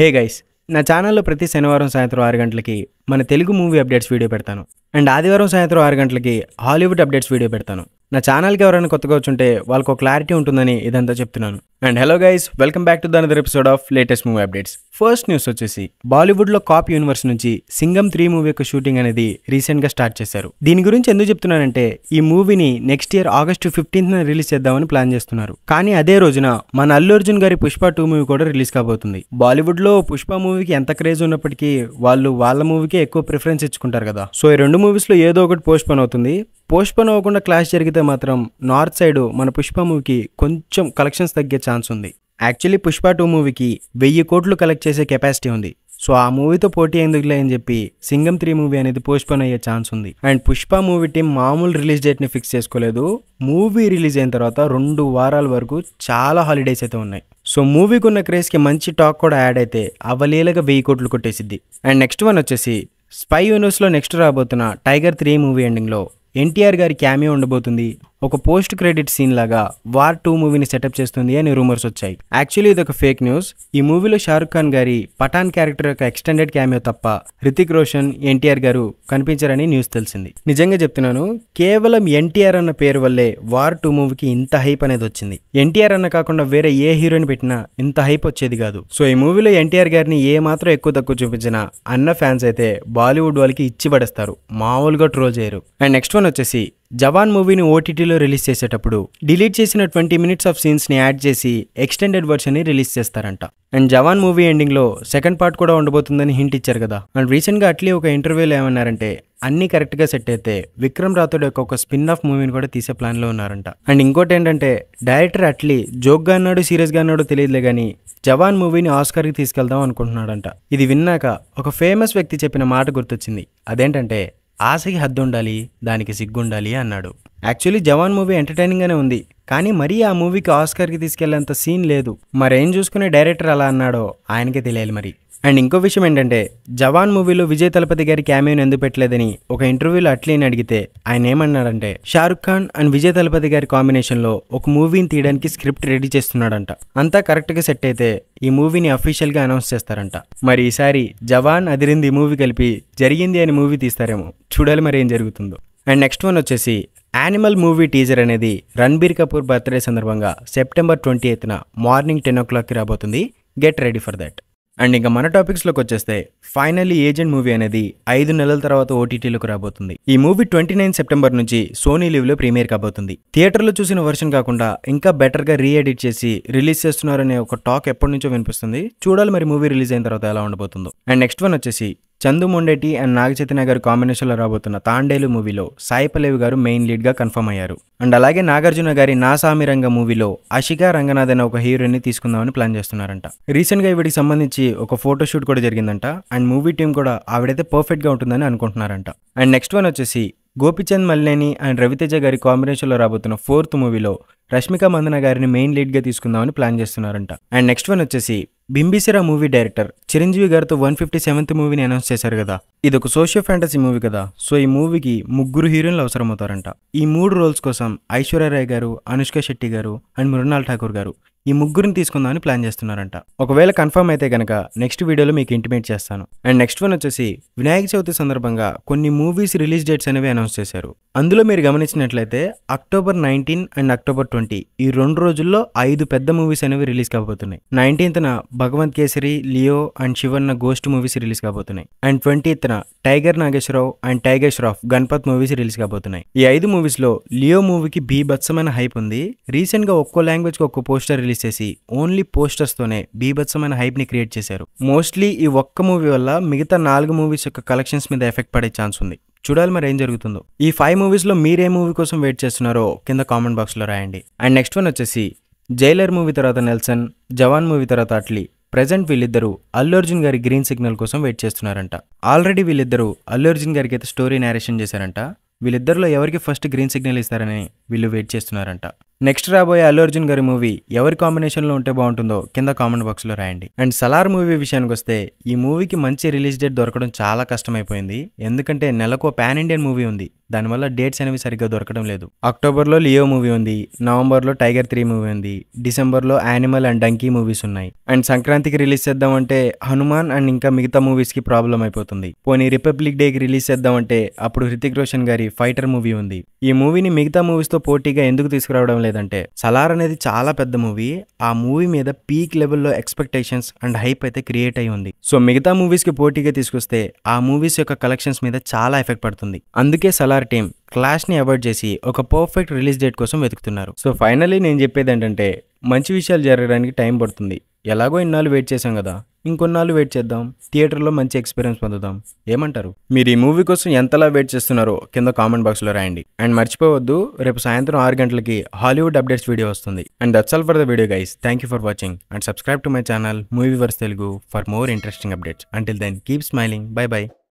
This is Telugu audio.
హే గైస్ నా ఛానల్లో ప్రతి శనివారం సాయంత్రం ఆరు గంటలకి మన తెలుగు మూవీ అప్డేట్స్ వీడియో పెడతాను అండ్ ఆదివారం సాయంత్రం ఆరు గంటలకి హాలీవుడ్ అప్డేట్స్ వీడియో పెడతాను నా ఛానల్కి ఎవరైనా కొత్తగా వచ్చుంటే వాళ్ళకు ఒక క్లారిటీ ఉంటుందని ఇదంతా చెప్తున్నాను and hello guys welcome back to the another episode of latest movie updates first news వచ్చేసి బాలీవుడ్లో కాప్ యూనివర్స్ నుంచి సింగం త్రీ మూవీ యొక్క షూటింగ్ అనేది రీసెంట్గా స్టార్ట్ చేశారు దీని గురించి ఎందుకు చెప్తున్నానంటే ఈ మూవీని next year August fifteenth release చేద్దామని ప్లాన్ చేస్తున్నారు కానీ అదే రోజున మన అల్లు అర్జున్ గారి పుష్ప టూ మూవీ కూడా రిలీజ్ కాబోతుంది బాలీవుడ్లో పుష్ప మూవీకి ఎంత క్రేజ్ ఉన్నప్పటికీ వాళ్ళు వాళ్ళ మూవీకే ఎక్కువ ప్రిఫరెన్స్ ఇచ్చుకుంటారు కదా సో ఈ రెండు మూవీస్లో ఏదో ఒకటి పోస్ట్ పోన్ అవుతుంది పోస్ట్ పోన్ అవ్వకుండా క్లాష్ జరిగితే మాత్రం నార్త్ సైడ్ మన పుష్ప మూవీకి కొంచెం కలెక్షన్స్ తగ్గే ఛాన్స్ ఉంది యాక్చువల్లీ పుష్ప టూ మూవీకి వెయ్యి కోట్లు కలెక్ట్ చేసే కెపాసిటీ ఉంది సో ఆ మూవీతో పోటీ ఎందుకులే అని చెప్పి సింగం త్రీ మూవీ అనేది పోస్ట్ పోన్ అయ్యే ఛాన్స్ ఉంది అండ్ పుష్ప మూవీ టీం మామూలు రిలీజ్ డేట్ని ఫిక్స్ చేసుకోలేదు మూవీ రిలీజ్ అయిన తర్వాత రెండు వారాల వరకు చాలా హాలిడేస్ అయితే ఉన్నాయి సో మూవీకి ఉన్న క్రేజ్కి మంచి టాక్ కూడా యాడ్ అయితే అవలీలగా వెయ్యి కోట్లు కొట్టేసిద్ది అండ్ నెక్స్ట్ వన్ వచ్చేసి స్పై యూనివర్స్లో నెక్స్ట్ రాబోతున్న టైగర్ త్రీ మూవీ ఎండింగ్లో ఎన్టీఆర్ గారి క్యామియో ఉండబోతుంది ఒక పోస్ట్ క్రెడిట్ సీన్ లాగా వార్ టూ మూవీని సెటప్ చేస్తుంది అని రూమర్స్ వచ్చాయి యాక్చువల్లీ ఇది ఒక ఫేక్ న్యూస్ ఈ మూవీలో షారుఖ్ ఖాన్ గారి పఠాన్ క్యారెక్టర్ యొక్క ఎక్స్టెండెడ్ క్యామియో తప్ప రితిక్ రోషన్ ఎన్టీఆర్ గారు కనిపించారని న్యూస్ తెలిసింది నిజంగా చెప్తున్నాను కేవలం ఎన్టీఆర్ అన్న పేరు వల్లే వార్ టూ మూవీకి ఇంత హైప్ అనేది వచ్చింది ఎన్టీఆర్ అన్న కాకుండా వేరే ఏ హీరోని పెట్టినా ఇంత హైప్ వచ్చేది కాదు సో ఈ మూవీలో ఎన్టీఆర్ గారిని ఏ మాత్రం ఎక్కువ తక్కువ చూపించినా అన్న ఫ్యాన్స్ అయితే బాలీవుడ్ వాళ్ళకి ఇచ్చి పడేస్తారు మామూలుగా ట్రోల్ చేయరు అండ్ నెక్స్ట్ వన్ వచ్చేసి జవాన్ మూవీని ఓటీటీలో రిలీజ్ చేసేటప్పుడు డిలీట్ చేసిన ట్వంటీ మినిట్స్ ఆఫ్ సీన్స్ని యాడ్ చేసి ఎక్స్టెండెడ్ వర్షన్ని రిలీజ్ చేస్తారంట అండ్ జవాన్ మూవీ ఎండింగ్లో సెకండ్ పార్ట్ కూడా ఉండబోతుందని హింట్ ఇచ్చారు కదా అండ్ రీసెంట్గా అట్లీ ఒక ఇంటర్వ్యూలో ఏమన్నారంటే అన్ని కరెక్ట్గా సెట్ అయితే విక్రమ్ రాథోడ్ యొక్క ఒక స్పిన్ ఆఫ్ మూవీని కూడా తీసే ప్లాన్లో ఉన్నారంట అండ్ ఇంకోటి ఏంటంటే డైరెక్టర్ అట్లీ జోక్గా అన్నాడు సీరియస్గా అన్నాడు తెలియదులే కానీ జవాన్ మూవీని ఆస్కర్కి తీసుకెళ్దాం అనుకుంటున్నాడంట ఇది విన్నాక ఒక ఫేమస్ వ్యక్తి చెప్పిన మాట గుర్తొచ్చింది అదేంటంటే ఆశకి హద్దు ఉండాలి దానికి సిగ్గుండాలి అన్నాడు యాక్చువల్లీ జవాన్ మూవీ ఎంటర్టైనింగ్గానే ఉంది కానీ మరీ ఆ మూవీకి ఆస్కర్కి తీసుకెళ్లేంత సీన్ లేదు మరేం చూసుకునే డైరెక్టర్ అలా అన్నాడో ఆయనకే తెలియాలి మరి అండ్ ఇంకో విషయం ఏంటంటే జవాన్ మూవీలో విజయ్ తలపతి గారి క్యామియోని ఎందుకు పెట్టలేదని ఒక ఇంటర్వ్యూలో అట్లీని అడిగితే ఆయన ఏమన్నాడంటే షారుఖ్ ఖాన్ అండ్ విజయ్ తలపతి గారి కాంబినేషన్లో ఒక మూవీని తీయడానికి స్క్రిప్ట్ రెడీ చేస్తున్నాడంట అంతా కరెక్ట్గా సెట్ అయితే ఈ మూవీని అఫీషియల్గా అనౌన్స్ చేస్తారంట మరి ఈసారి జవాన్ అదిరింది ఈ మూవీ కలిపి జరిగింది అని మూవీ తీస్తారేమో చూడాలి మరి ఏం జరుగుతుందో అండ్ నెక్స్ట్ వన్ వచ్చేసి యానిమల్ మూవీ టీజర్ అనేది రణబీర్ కపూర్ బర్త్డే సందర్భంగా సెప్టెంబర్ ట్వంటీ ఎయిత్న మార్నింగ్ టెన్ ఓ క్లాక్కి రాబోతుంది get ready for that and ఇంకా మన టాపిక్స్లోకి వచ్చేస్తే ఫైనల్లీ ఏజెంట్ మూవీ అనేది ఐదు నెలల తర్వాత ఓటీటీలోకి రాబోతుంది ఈ మూవీ ట్వంటీ నైన్ సెప్టెంబర్ నుంచి సోనీ లీవ్లో ప్రీమియర్ కాబోతుంది థియేటర్లో చూసిన వర్షన్ కాకుండా ఇంకా బెటర్గా రీఎడిట్ చేసి రిలీజ్ చేస్తున్నారనే ఒక టాక్ ఎప్పటి నుంచో వినిపిస్తుంది చూడాలి మరి మూవీ రిలీజ్ అయిన తర్వాత ఎలా ఉండబోతుందో అండ్ నెక్స్ట్ వన్ వచ్చేసి చందు మొండేటి అండ్ నాగ చైతన్య గారు కాంబినేషన్లో రాబోతున్న తాండేలు మూవీలో సాయి పల్లవి గారు మెయిన్ లీడ్గా కన్ఫర్మ్ అయ్యారు అండ్ అలాగే నాగార్జున గారి నా సామిరంగ మూవీలో అషికా రంగనాథ్ అనే ఒక హీరోయిన్ని తీసుకుందామని ప్లాన్ చేస్తున్నారంట రీసెంట్గా వీడికి సంబంధించి ఒక ఫోటో షూట్ కూడా జరిగిందంట అండ్ మూవీ టీం కూడా ఆవిడైతే పర్ఫెక్ట్గా ఉంటుందని అనుకుంటున్నారంట అండ్ నెక్స్ట్ వన్ వచ్చేసి గోపిచంద్ మల్లేని అండ్ రవితేజ గారి కాంబినేషన్లో రాబోతున్న ఫోర్త్ మూవీలో రష్మిక మందన గారిని మెయిన్ లీడ్గా తీసుకుందామని ప్లాన్ చేస్తున్నారంట అండ్ నెక్స్ట్ వన్ వచ్చేసి బింబిసిరా మూవీ డైరెక్టర్ చిరంజీవి గారితో వన్ ఫిఫ్టీ సెవెంత్ మూవీని అనౌన్స్ చేశారు కదా ఇది ఒక సోషియో ఫ్యాంటసీ మూవీ కదా సో ఈ మూవీకి ముగ్గురు హీరోయిన్లు అవసరమవుతారంట ఈ మూడు రోల్స్ కోసం ఐశ్వర్యరాయ్ గారు అనుష్క శెట్టి గారు అండ్ మృణాల్ ఠాకూర్ గారు ఈ ముగ్గురిని తీసుకుందామని ప్లాన్ చేస్తున్నారంట ఒకవేళ కన్ఫర్మ్ అయితే కనుక నెక్స్ట్ వీడియోలో మీకు ఇంటిమేట్ చేస్తాను అండ్ నెక్స్ట్ వన్ వచ్చేసి వినాయక చవితి సందర్భంగా కొన్ని మూవీస్ రిలీజ్ డేట్స్ అనేవి అనౌన్స్ చేశారు అందులో మీరు గమనించినట్లయితే October nineteen and October twenty ఈ రెండు రోజుల్లో ఐదు పెద్ద మూవీస్ అనేవి రిలీజ్ కాబోతున్నాయి నైన్టీన్త్న Bhagavanth kesari Leo and Shivanna ghost movies release కాబోతున్నాయి and ట్వంటీత్న tiger Nageswararao and tiger Shroff Ganpat movies release కాబోతున్నాయి ఈ ఐదు మూవీస్ లో లియో మూవీకి బీభత్సమైన హైప్ ఉంది రీసెంట్ గా ఒక్కో లాంగ్వేజ్ కి ఒక్కో పోస్టర్ రిలీజ్ చేసి ఓన్లీ పోస్టర్స్ తోనే బీభత్సమైన హైప్ ని క్రియేట్ చేశారు మోస్ట్లీ ఈ ఒక్క మూవీ వల్ల మిగతా నాలుగు మూవీస్ యొక్క కలెక్షన్స్ మీద ఎఫెక్ట్ పడే ఛాన్స్ ఉంది చూడాలి మరి ఏం జరుగుతుందో ఈ ఫైవ్ మూవీస్లో మీరే మూవీ కోసం వెయిట్ చేస్తున్నారో కింద కామెంట్ బాక్స్లో రాయండి అండ్ నెక్స్ట్ వన్ వచ్చేసి జైలర్ మూవీ తర్వాత నెల్సన్ జవాన్ మూవీ తర్వాత అట్లీ ప్రజెంట్ వీళ్ళిద్దరూ అల్లు అర్జున్ గారి గ్రీన్ సిగ్నల్ కోసం వెయిట్ చేస్తున్నారంట ఆల్రెడీ వీళ్ళిద్దరూ అల్లు అర్జున్ గారికి అయితే స్టోరీ నేరేషన్ చేశారంట వీళ్ళిద్దరిలో ఎవరికి ఫస్ట్ గ్రీన్ సిగ్నల్ ఇస్తారని వీళ్ళు వెయిట్ చేస్తున్నారంట నెక్స్ట్ రాబోయే అల్లు అర్జున్ గారి మూవీ ఎవరి కాంబినేషన్లో ఉంటే బాగుంటుందో కింద కామెంట్ బాక్స్లో రాయండి అండ్ సలార్ మూవీ విషయానికి వస్తే ఈ మూవీకి మంచి రిలీజ్ డేట్ దొరకడం చాలా కష్టమైపోయింది ఎందుకంటే నెలకు పాన్ ఇండియన్ మూవీ ఉంది దానివల్ల డేట్స్ అనేవి సరిగ్గా దొరకడం లేదు అక్టోబర్లో లియో మూవీ ఉంది నవంబర్లో టైగర్ త్రీ మూవీ ఉంది డిసెంబర్లో యానిమల్ అండ్ డంకీ మూవీస్ ఉన్నాయి అండ్ సంక్రాంతికి రిలీజ్ చేద్దామంటే హనుమాన్ అండ్ ఇంకా మిగతా మూవీస్కి ప్రాబ్లం అయిపోతుంది పోనీ రిపబ్లిక్ డేకి రిలీజ్ చేద్దామంటే అప్పుడు హృతిక్ రోషన్ గారి ఫైటర్ మూవీ ఉంది ఈ మూవీని మిగతా మూవీస్తో పోటీగా ఎందుకు తీసుకురావడం లేదంటే సలార్ అనేది చాలా పెద్ద మూవీ ఆ మూవీ మీద పీక్ లెవెల్లో ఎక్స్పెక్టేషన్స్ అండ్ హైప్ అయితే క్రియేట్ అయి ఉంది సో మిగతా మూవీస్కి పోటీగా తీసుకొస్తే ఆ మూవీస్ యొక్క కలెక్షన్స్ మీద చాలా ఎఫెక్ట్ పడుతుంది అందుకే సలార్ టీం క్లాష్ ని అవాయిడ్ చేసి ఒక పర్ఫెక్ట్ రిలీజ్ డేట్ కోసం వెతుకుతున్నారు సో ఫైనల్లీ నేను చెప్పేది ఏంటంటే మంచి విషయాలు జరగడానికి టైం పడుతుంది ఎలాగో ఇన్నాళ్ళు వెయిట్ చేసాం కదా ఇంకొన్నాళ్ళు వెయిట్ చేద్దాం థియేటర్లో మంచి ఎక్స్పీరియన్స్ పొందుదాం ఏమంటారు మీరు ఈ మూవీ కోసం ఎంతలా వెయిట్ చేస్తున్నారో కింద కామెంట్ బాక్స్లో రాయండి అండ్ మర్చిపోవద్దు రేపు సాయంత్రం ఆరు గంటలకి హాలీవుడ్ అప్డేట్స్ వీడియో వస్తుంది and that's all for the video guys thank you for watching and subscribe to my channel movie verse Telugu for more interesting updates until then keep smiling bye by